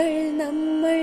നമ്മൾ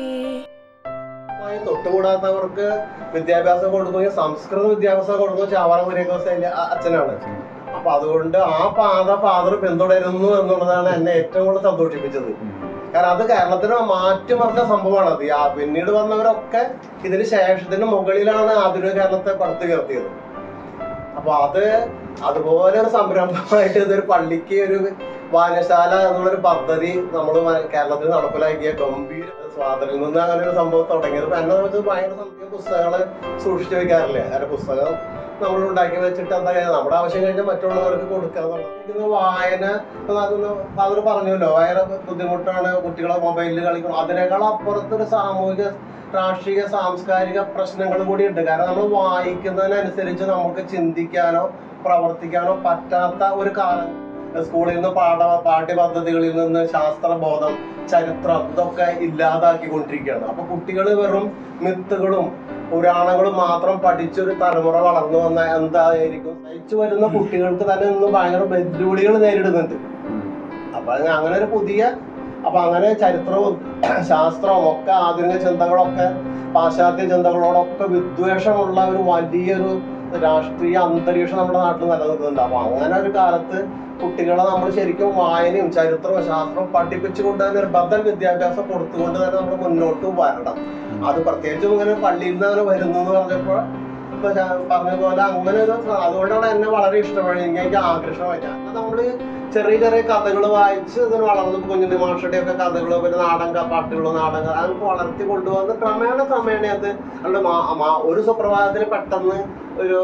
മായി തൊട്ടുകൂടാത്തവർക്ക് വിദ്യാഭ്യാസം കൊടുക്കുകയും സംസ്കൃത വിദ്യാഭ്യാസം കൊടുക്കുകയും ചാവാറ മുരിയക്കോസ് അച്ഛനാണ് അപ്പൊ അതുകൊണ്ട് ആ പാത ഫാദർ പിന്തുടരുന്നു എന്നുള്ളതാണ് എന്നെ ഏറ്റവും കൂടുതൽ സന്തോഷിപ്പിച്ചത് കാരണം അത് കേരളത്തിന് മാറ്റിമറിച്ച സംഭവമാണ് അത് ആ പിന്നീട് വന്നവരൊക്കെ ഇതിന് ശേഷത്തിന് മുകളിലാണ് ആധുനിക കേരളത്തെ പടുത്തുയർത്തിയത് അപ്പൊ അത് അതുപോലെ ഒരു സംരംഭമായിട്ട് ഇതൊരു പള്ളിക്ക് ഒരു വായനശാല എന്നുള്ളൊരു പദ്ധതി നമ്മൾ കേരളത്തിൽ നടപ്പിലാക്കിയ ഗംഭീര സ്വാതന്ത്ര്യം നിന്ന് അങ്ങനെ ഒരു സംഭവം തുടങ്ങിയത് ഇപ്പൊ എന്നെ വെച്ച് ഭയങ്കര സംഖ്യ പുസ്തകങ്ങള് സൂക്ഷിച്ചു വെക്കാറില്ല കാരണം പുസ്തകം നമ്മൾ ഉണ്ടാക്കി വെച്ചിട്ട് എന്താ കാര്യം നമ്മുടെ ആവശ്യം കഴിഞ്ഞാൽ മറ്റുള്ളവർക്ക് കൊടുക്കുക എന്നുള്ളത് ഇത് വായന അവർ പറഞ്ഞല്ലോ വായന ബുദ്ധിമുട്ടാണ് കുട്ടികളെ മൊബൈലിൽ കളിക്കണം അതിനേക്കാൾ അപ്പുറത്തൊരു സാമൂഹിക രാഷ്ട്രീയ സാംസ്കാരിക പ്രശ്നങ്ങൾ കൂടി ഉണ്ട് കാരണം നമ്മൾ വായിക്കുന്നതിനനുസരിച്ച് നമുക്ക് ചിന്തിക്കാനോ പ്രവർത്തിക്കാനോ പറ്റാത്ത ഒരു കാലം സ്കൂളിൽ നിന്ന് പാഠ പാഠ്യപദ്ധതികളിൽ നിന്ന് ശാസ്ത്രബോധം ചരിത്രം ഇതൊക്കെ ഇല്ലാതാക്കിക്കൊണ്ടിരിക്കുകയാണ് അപ്പൊ കുട്ടികൾ വെറും മിത്തുകളും പുരാണങ്ങളും മാത്രം പഠിച്ചൊരു തലമുറ വളർന്നു വന്ന എന്തായിരിക്കും നയിച്ചു വരുന്ന കുട്ടികൾക്ക് തന്നെ ഇന്ന് ഭയങ്കര വെല്ലുവിളികൾ നേരിടുന്നുണ്ട് അപ്പൊ അത് അങ്ങനെ ഒരു പുതിയ അപ്പൊ അങ്ങനെ ചരിത്രവും ശാസ്ത്രവും ഒക്കെ ആധുനിക ചിന്തകളൊക്കെ പാശ്ചാത്യ ചിന്തകളോടൊക്കെ വിദ്വേഷമുള്ള ഒരു വലിയൊരു രാഷ്ട്രീയ അന്തരീക്ഷം നമ്മുടെ നാട്ടിൽ നിലനിൽക്കുന്നുണ്ട് അപ്പൊ അങ്ങനെ ഒരു കാലത്ത് കുട്ടികളെ നമ്മൾ ശരിക്കും വായനയും ചരിത്രവും ശാസ്ത്രവും പഠിപ്പിച്ചുകൊണ്ട് തന്നെ ഒരു ബദൽ വിദ്യാഭ്യാസം കൊടുത്തുകൊണ്ട് തന്നെ നമ്മൾ മുന്നോട്ട് വരണം അത് പ്രത്യേകിച്ചും ഇങ്ങനെ പള്ളിയിൽ നിന്ന് അങ്ങനെ വരുന്നു എന്ന് പറഞ്ഞപ്പോൾ ഇപ്പൊ ഞാൻ പറഞ്ഞ പോലെ അങ്ങനെ ഒരു അതുകൊണ്ടാണ് എന്നെ വളരെ ഇഷ്ടപ്പെടുന്നത് എനിക്ക് ആകർഷണമായി ഞാൻ നമ്മള് ചെറിയ ചെറിയ കഥകൾ വായിച്ച് ഇതിന് വളർന്നു കുഞ്ഞുണ്ണി മാഷയുടെ ഒക്കെ കഥകൾ പിന്നെ നാടൻ ക- പാട്ടുകളും നാടകം അതൊക്കെ വളർത്തി കൊണ്ടുവന്ന് ക്രമേണ ക്രമേണ അത് അതുകൊണ്ട് മാ- മാ- ഒരു സുപ്രഭാതത്തിൽ പെട്ടെന്ന് ഒരു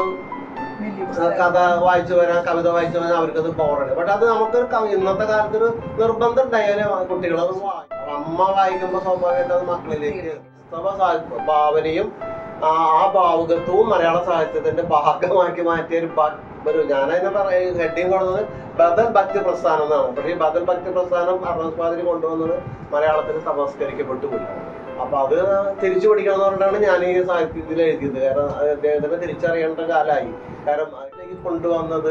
കഥ വായിച്ചു വരാൻ കവിത വായിച്ചു വരാൻ അവർക്കത് ബോറാണ് ബട്ട് അത് നമുക്കൊരു ക- ഇന്നത്തെ കാലത്ത് ഒരു നിർബന്ധം ഉണ്ടായാലും കുട്ടികളത് വായിക്കും അമ്മ വായിക്കുമ്പോ സ്വാഭാവികമായിട്ട് അത് മക്കളിലേക്ക് ക്രിസ്തവ സാ- ഭാവനയും ആ ആ ഭാവുകത്വവും മലയാള സാഹിത്യത്തിന്റെ ഭാഗമാക്കി മാറ്റിയ ഒരു ഭ- ഒരു ഞാനതിനെ പറയ ഹെഡിങ് കൊടുത്തത് ബദൽ ഭക്തി പ്രസ്ഥാനം എന്നാണ് പക്ഷേ ഈ ബദൽ ഭക്തി പ്രസ്ഥാനം അറുപത് കൊണ്ടുവന്നത് മലയാളത്തിൽ തമസ്കരിക്കപ്പെട്ടു പോയി അപ്പൊ അത് തിരിച്ചു പഠിക്കണം എന്ന് പറഞ്ഞിട്ടാണ് ഞാൻ ഈ സാഹിത്യത്തിൽ എഴുതിയത് കാരണം അത് അദ്ദേഹത്തിന് തിരിച്ചറിയേണ്ട കാലമായി കാരണം അതിലേക്ക് കൊണ്ടുവന്നത്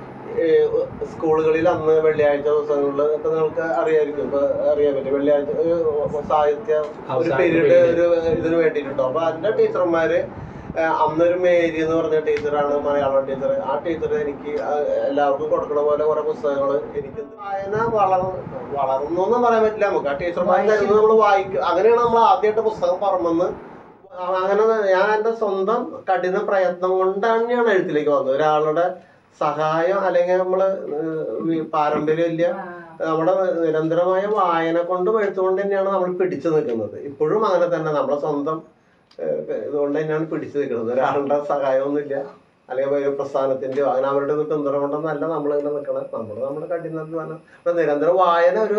ഏഹ് സ്കൂളുകളിൽ അന്ന് വെള്ളിയാഴ്ച ദിവസങ്ങളിൽ ഒക്കെ നിങ്ങൾക്ക് അറിയായിരിക്കും ഇപ്പൊ അറിയാൻ പറ്റും വെള്ളിയാഴ്ച ഒരു സാഹിത്യ ഒരു അവസാന പീരീഡ് period. ഒരു ഇതിന് വേണ്ടിയിട്ടോ അപ്പൊ അതിന്റെ ടീച്ചർമാര് ഏഹ് അന്നൊരു മേരി എന്ന് പറഞ്ഞ ടീച്ചറാണ് മലയാളം ടീച്ചർ ആ ടീച്ചർ എനിക്ക് ആ എല്ലാവർക്കും കൊടുക്കണ പോലെ കുറെ പുസ്തകങ്ങൾ എനിക്ക് വായന വളർന്നു വളർന്നു എന്ന് പറയാൻ പറ്റില്ല നമുക്ക് ആ ടീച്ചർമാർ തരുന്നത് നമ്മൾ വായിക്കും അങ്ങനെയാണ് നമ്മൾ ആദ്യമായിട്ട് പുസ്തകം പറമെന്ന് അങ്ങനെ ഞാൻ എന്റെ സ്വന്തം കഠിന പ്രയത്നം കൊണ്ടാണ് ഞാൻ എഴുത്തിലേക്ക് വന്നത് ഒരാളുടെ സഹായം അല്ലെങ്കിൽ നമ്മള് ഏഹ് പാരമ്പര്യം ഇല്ല നമ്മുടെ നിരന്തരമായ വായന കൊണ്ടും എഴുത്തുകൊണ്ട് തന്നെയാണ് നമ്മൾ പിടിച്ചു നിൽക്കുന്നത് ഇപ്പോഴും അങ്ങനെ തന്നെ നമ്മുടെ സ്വന്തം ഏഹ് ഇതുകൊണ്ട് തന്നെയാണ് പിടിച്ചു നിൽക്കുന്നത് ഒരാളുടെ സഹായമൊന്നുമില്ല അല്ലെങ്കിൽ ഒരു പ്രസ്ഥാനത്തിന്റെയോ അങ്ങനെ അവരുടെ ഒന്നും പിന്തുണ കൊണ്ടൊന്നല്ല നമ്മൾ ഇങ്ങനെ നിൽക്കണം നമ്മൾ നമ്മുടെ കഠിനാധ്വാനം ഇപ്പൊ നിരന്തരം വായന ഒരു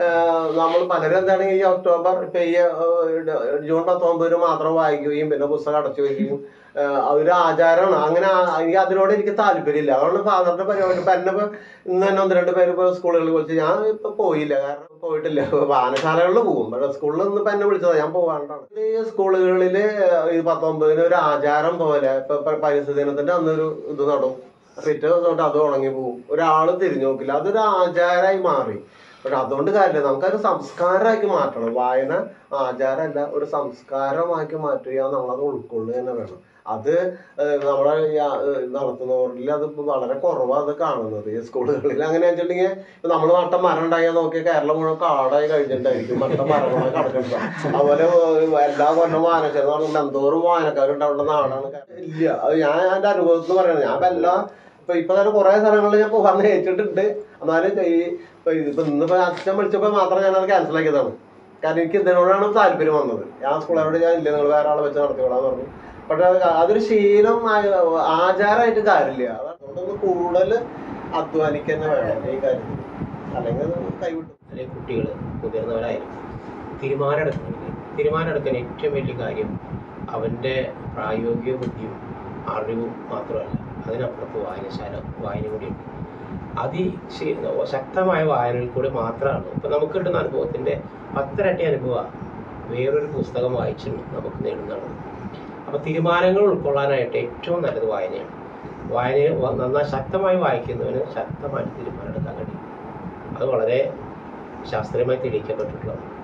നമ്മൾ പലരും എന്താണ് ഈ ഒക്ടോബർ ഇപ്പൊ ഈ ഏഹ്, ജൂൺ പത്തൊമ്പതിന് മാത്രം വായിക്കുകയും പിന്നെ പുസ്തകം അടച്ചു വയ്ക്കുകയും ഏഹ്, ഒരു ആചാരമാണ് അങ്ങനെ ആ- എനിക്ക് അതിനോട് എനിക്ക് താല്പര്യമില്ല അതുകൊണ്ട് ഫാദറിന്റെ പരിപാടി ഇപ്പൊ എന്നെ ഇപ്പൊ ഇന്ന് തന്നെ ഒന്ന് രണ്ട് പേര് ഇപ്പൊ സ്കൂളുകളിൽ വിളിച്ച് ഞാൻ ഇപ്പൊ പോയില്ല കാരണം പോയിട്ടില്ല വായനശാലകളിൽ പോകും പക്ഷെ സ്കൂളിൽ നിന്ന് ഇപ്പൊ എന്നെ വിളിച്ചതാ ഞാൻ പോകാണ്ടാണ് ഈ സ്കൂളുകളില് ഈ പത്തൊമ്പതിന് ഒരു ആചാരം പോലെ ഇപ്പൊ പ- പരിസ്ഥിതി ദിനത്തിന്റെ അന്നൊരു ഇത് നടും പിറ്റേ ദിവസം തൊട്ട് അത് ഉണങ്ങി പോകും ഒരാള് തിരിഞ്ഞു നോക്കില്ല അതൊരു ആചാരമായി മാറി പക്ഷെ അതുകൊണ്ട് കാര്യമില്ല നമുക്കതൊരു സംസ്കാരമാക്കി മാറ്റണം വായന ആചാരമല്ല ഒരു സംസ്കാരമാക്കി മാറ്റുക നമ്മളത് ഉൾക്കൊള്ളുക തന്നെ വേണം അത് ഏഹ്, നമ്മളെ ഈ ആ- ഏഹ്, നടത്തുന്നവരിൽ അത് ഇപ്പൊ വളരെ കുറവാണ് അത് കാണുന്നത് ഈ സ്കൂളുകളിൽ അങ്ങനെ വെച്ചിട്ടുണ്ടെങ്കിൽ ഇപ്പൊ നമ്മൾ നട്ട മരം ഉണ്ടായാൽ നോക്കിയാൽ കേരളം മുഴുവൻ കാടായി കഴിഞ്ഞിട്ടായിരിക്കും നട്ട മരങ്ങളെ കിടക്കുന്നത് അതുപോലെ ഏഹ്, എല്ലാ കൊല്ലം വായനക്കാർ എന്ന് പറഞ്ഞാൽ എന്തോറും വായനക്കാരുണ്ടാവേണ്ട നാടാണ് ഇല്ല അത് ഞാൻ എന്റെ അനുഭവത്തിൽ നിന്ന് പറയണത് ഞാൻ ഇപ്പൊ എല്ലാ ഇപ്പൊ ഇപ്പൊ തന്നെ കുറെ സ്ഥലങ്ങളിൽ ഞാൻ പോകാൻ ഏറ്റിട്ടുണ്ട് എന്നാലും ഈ ഇപ്പൊ ഇതിപ്പോ ഇന്നിപ്പോ അച്ഛൻ വിളിച്ചപ്പോ മാത്രം ഞാൻ അത് ക്യാൻസൽ ആക്കിയതാണ് കാരണം എനിക്ക് ഇതിനോടാണ് താല്പര്യം വന്നത് ഞാൻ സ്കൂളോട് ഞാൻ ഇല്ല നിങ്ങൾ വേറെ ആളെ വെച്ച് നടത്തിക്കോളാന്ന് പറഞ്ഞു പക്ഷെ അത് അതൊരു ശീലം ആചാരമായിട്ട് കാര്യമില്ല അതുകൊണ്ടൊന്ന് കൂടുതൽ അധ്വാനിക്കാൻ വേണം ഈ കാര്യത്തിൽ അല്ലെങ്കിൽ അത് കൈവിട്ടു അല്ലെങ്കിൽ കുട്ടികൾ മുതിർന്നവരായാലും തീരുമാനമെടുക്കണമെങ്കിൽ തീരുമാനമെടുക്കാൻ ഏറ്റവും വലിയ കാര്യം അവൻ്റെ പ്രായോഗിക ബുദ്ധിയും അറിവും മാത്രമല്ല അതിനപ്പുറത്ത് വായനശാല വായന കൂടിയുണ്ട് അതി ശക്തമായ വായനയിൽ കൂടി മാത്രമാണ് ഇപ്പം നമുക്ക് കിട്ടുന്ന അനുഭവത്തിൻ്റെ പത്തിരട്ടി അനുഭവമാണ് വേറൊരു പുസ്തകം വായിച്ചും നമുക്ക് നേടുന്നതാണ് അപ്പോൾ തീരുമാനങ്ങൾ ഉൾക്കൊള്ളാനായിട്ട് ഏറ്റവും നല്ലത് വായനയാണ് വായന വ- നന്നായി ശക്തമായി വായിക്കുന്നവന് ശക്തമായിട്ട് തീരുമാനം എടുക്കാൻ കഴിയും അത് വളരെ ശാസ്ത്രീയമായി തെളിയിക്കപ്പെട്ടിട്ടുള്ളതാണ്